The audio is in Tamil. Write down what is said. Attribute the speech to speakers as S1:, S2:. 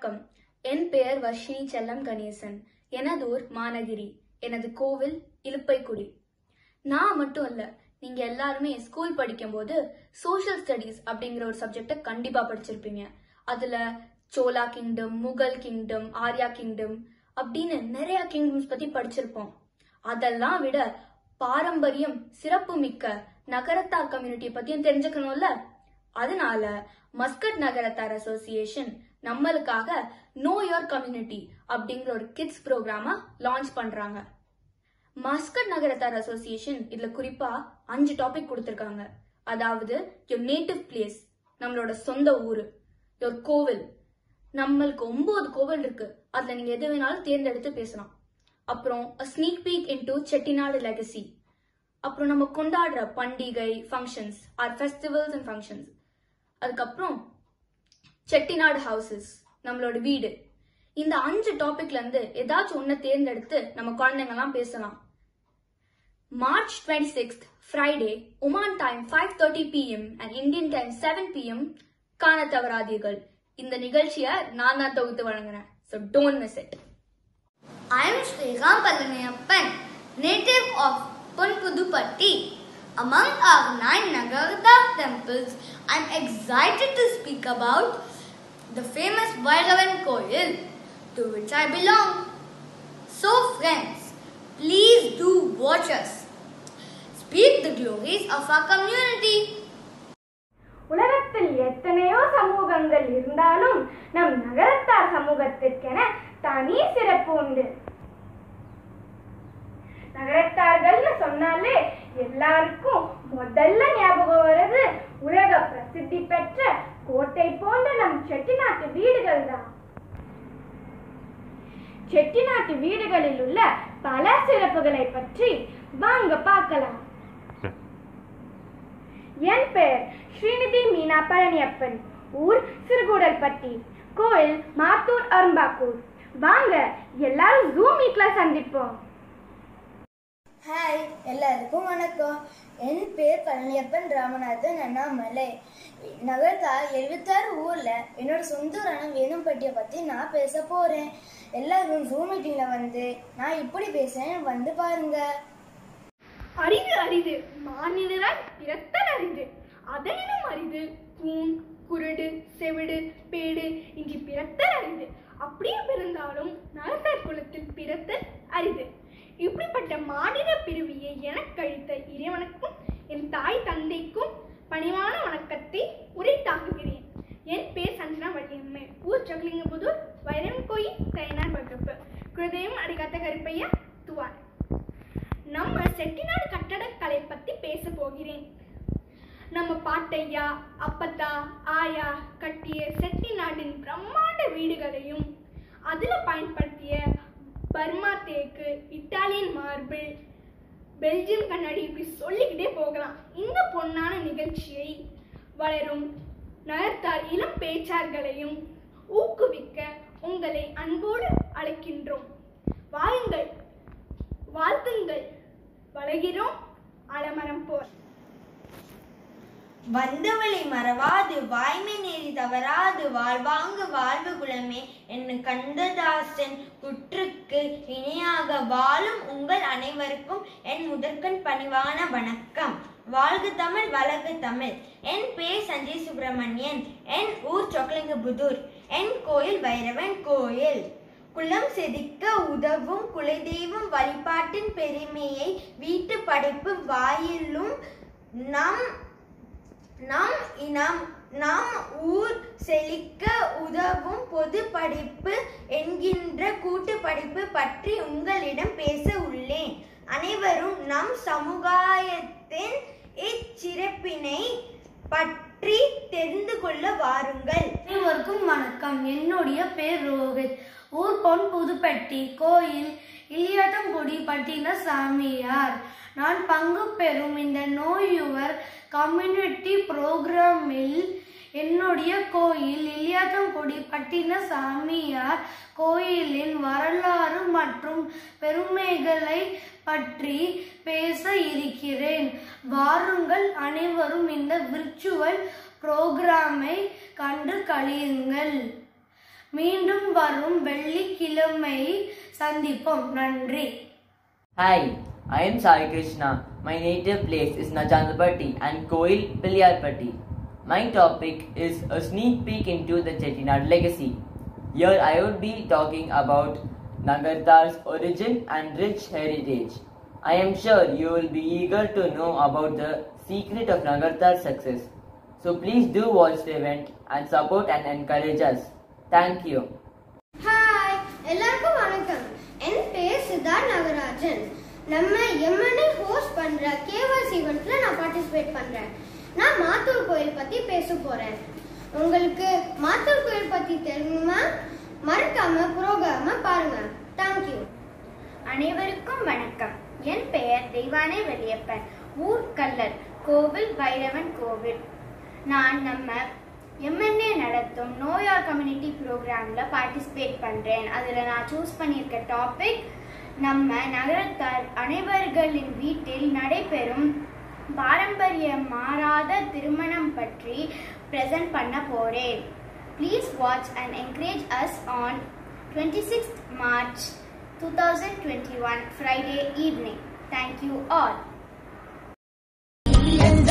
S1: வணக்கம் என் பெயர் வர்ஷினி செல்லம் கணேசன் எனது ஊர் மானகிரி எனது கோவில் இலுப்பைக்குடி நான் மட்டும் இல்ல நீங்க எல்லாருமே ஸ்கூல் படிக்கும்போது சோஷியல் ஸ்டடீஸ் அப்படிங்கிற ஒரு சப்ஜெக்ட கண்டிப்பா படிச்சிருப்பீங்க அதுல Chola kingdom Mughal kingdom Arya kingdom அப்படின்னு நிறைய கிங்டம்ஸ் பத்தி படிச்சிருப்போம் அதெல்லாம் விட பாரம்பரியம் சிறப்பு மிக்க நகரத்தார் கம்யூனிட்டி பத்தியும் தெரிஞ்சுக்கணும்ல அதனால மஸ்கட் நகரத்தார் அசோசியேஷன் நம்மளுக்காக நோ யோர் கம்யூனிட்டி அப்படிங்கிற ஒரு கிட்ஸ் ப்ரோக்ராம லான்ச் பண்றாங்க மஸ்கட் நகரத்தார் அசோசியேஷன் இதுல குறிப்பா அஞ்சு டாபிக் கொடுத்திருக்காங்க அதாவது யோர் நேட்டிவ் பிளேஸ் நம்மளோட சொந்த ஊரு யோர் கோவில் நம்மளுக்கு ஒன்பது கோவில் இருக்கு அதுல நீங்க எது வேணாலும் தேர்ந்தெடுத்து பேசலாம் அப்புறம் sneak peek into Chettinad legacy அப்புறம் நம்ம கொண்டாடுற பண்டிகை functions or festivals and functions அதுக்கப்புறம் செட்டிநாடு ஹவுசஸ் நம்மளோட வீடு இந்த அஞ்சு டாபிக்ல இருந்து ஏதாச்சும் ஒண்ணு தேர்ந்தெடுத்து நம்ம குழந்தைங்கலாம் பேசலாம் March twenty sixth Friday Oman time five thirty PM and Indian time seven PM காண தவறாதீர்கள் இந்த நிகழ்ச்சியை நான் தான் தொகுத்து வழங்குறேன் so don't miss it
S2: I am Sriram Palaniyappan, native of Punpudupatti. Among our nine Nagarata temples, I am excited to speak about the famous Vairavan Koil, to which I belong. So friends, please do watch us. Speak the glories of our community.
S3: உலகத்தில் எத்தனையோ சமூகங்கள் இருந்தாலும் நம் நகரத்தார் சமூகத்திற்கென தனி சிறப்பு உண்டு நகரத்தார்கள்னு சொன்னாலே எல்லாருக்கும் முதல்ல ஞாபகம் வர்றது உலக பிரசித்தி பெற்ற கோட்டை போன்ற நம் செட்டிநாட்டு வீடுகள் தான் செட்டிநாட்டு வீடுகளில் உள்ள பல சிறப்புகளை பற்றி வாங்க பார்க்கலாம் என் பெயர் ஸ்ரீநிதி மீனா பழனியப்பன் ஊர் சிறுகூடல்பட்டி கோயில் மாத்தூர் அரும்பாக்கூர் வாங்க எல்லாரும் ஜூம் மீட்ல சந்திப்போம்
S2: ஹாய் எல்லாருக்கும் வணக்கம் என் பேர் பழனியப்பன் ராமநாதன் அண்ணாமலை நகரத்தா எழுபத்தாறு ஊர்ல என்னோட சொந்த ஊரான வேணும்பட்டியை பத்தி நான் பேச போறேன் எல்லாரும் ஜூம் மீட்டிங்ல வந்து நான் இப்படி பேசுறேன் வந்து பாருங்க
S3: அரிது அரிது மாநிலராய் பிறத்தல் அரிது அதனினும் அரிது கூன் குருடு செவிடு பேடு இன்றி பிறத்தல் அரிது அப்படியே பிறந்தாலும் நகரத்தார் குலத்தில் பிறத்தல் அரிது இப்படிப்பட்ட மாநில பிரிவியை எனக்கழித்த இறைவனுக்கும் என் தாய் தந்தைக்கும் பணிவான வணக்கத்தை உரைத்தாக்குகிறேன் என் பேர் சஞ்சனா வள்ளியம்மை ஊர் ஜகலிங்கபுதூர் வைரம் கோயில் தைனார் வகுப்பு குருதயம் அடிகாத்த கருப்பையா துவான் நம்ம செட்டிநாடு கட்டடக்கலை பத்தி பேச போகிறேன் நம்ம பாட்டையா அப்பத்தா ஆயா கட்டிய செட்டிநாட்டின் பிரம்மாண்ட வீடுகளையும் அதுல பயன்படுத்திய பர்மா தேக்கு இத்தாலியன் மார்பிள் பெல்ஜியம் கண்ணாடி இப்படி சொல்லிக்கிட்டே போகலாம் இந்த பொன்னான நிகழ்ச்சியை வளரும் நகர்த்தார் இளம் பேச்சார்களையும் ஊக்குவிக்க உங்களை அன்போடு அழைக்கின்றோம் வாருங்கள் வாழ்த்துங்கள் வளர்கிறோம் அலமரம் போல்
S4: வந்தவளை மறவாது வாய்மை நெறி தவறாது வாழ்வாங்கு வாழ்வு குலமே என்ன கந்ததாசன் குற்றுக்கு இணையாக வாழும் உங்கள் அனைவருக்கும் என் முதற்கண் பணிவான வணக்கம் வாழ்க தமிழ் வளர்க தமிழ் என் பேர் சஞ்சய் சுப்பிரமணியன் என் ஊர் சொக்கலிங்கபுதூர் என் கோயில் பைரவன் கோயில் குலம் செதுக்க உதவும் குலதெய்வம் வழிபாட்டின் பெருமையை வீட்டு படைப்பு வாயிலும் நம் நம் இனம் நம் ஊர் செழிக்க உதவும் பொது படிப்பு என்கின்ற கூட்டு படிப்பு பற்றி உங்களிடம் பேச உள்ளேன் அனைவரும் நம் சமுதாயத்தின் இச்சிறப்பினை பற்றி தெரிந்து கொள்ள வாருங்கள்
S5: அனைவருக்கும் வணக்கம் என்னுடைய பேர் ரோஹித் ஊர் பொன் புதுப்பட்டி கோயில் இலியாட்டங்குடி பட்டின சாமியார் நான் பங்கு பெறும் இந்த நோய் யுவர் கம்யூனிட்டி புரோகிராமில் என்னுடைய கோயில் இலியாட்டங்குடி பட்டின சாமியார் கோயிலின் வரலாறு மற்றும் பெருமைகளை பற்றி பேச இருக்கிறேன் வாருங்கள் அனைவரும் இந்த விர்ச்சுவல் புரோகிராமை கண்டு கழியுங்கள் மீண்டும் வரும் வெள்ளிக்கிழமை சந்திப்போம் நன்றி
S6: Hi, I am Sai Krishna. My native place is Nachandapatti and Koil Pilyarpatti. My topic is a sneak peek into the Chettinad legacy. Here I would be talking about Nagartar's origin and rich heritage. I am sure you will be eager to know about the secret of Nagartar's success. So please do watch the event and support and encourage us. Thank you.
S7: Hi எல்லாருக்கும் வணக்கம் என் பேர் சித்தார்த் நாகராஜன் நம்ம எம்என்ஐ ஹோஸ்ட் பண்ற கேவாசி ஈவெண்ட்ல நான் பார்ட்டிசிபேட் பண்றேன் நான் மாத்தூர் கோயில் பத்தி பேச போறேன் உங்களுக்கு மாத்தூர் கோயில் பத்தி தெரியுமா மறக்காம ப்ரோக்ராம பாருங்க தேங்க்யூ
S3: அனைவருக்கும் வணக்கம் என் பெயர் தெய்வானை வெளியப்பன் ஊர் கல்லர் கோவில் பைரவன் கோவில் நான் நம்ம எம்என்ஏ நடத்தும் நோயார் கம்யூனிட்டி ப்ரோக்ராமில் பார்ட்டிசிபேட் பண்ணுறேன் அதில் நான் சூஸ் பண்ணியிருக்க டாபிக் நம்ம நகரத்தார் அனைவர்களின் வீட்டில் நடைபெறும் பாரம்பரிய மாறாத திருமணம் பற்றி ப்ரெசென்ட் பண்ண போகிறேன் please watch and encourage us on 26th March 2021 Friday evening. Thank you all.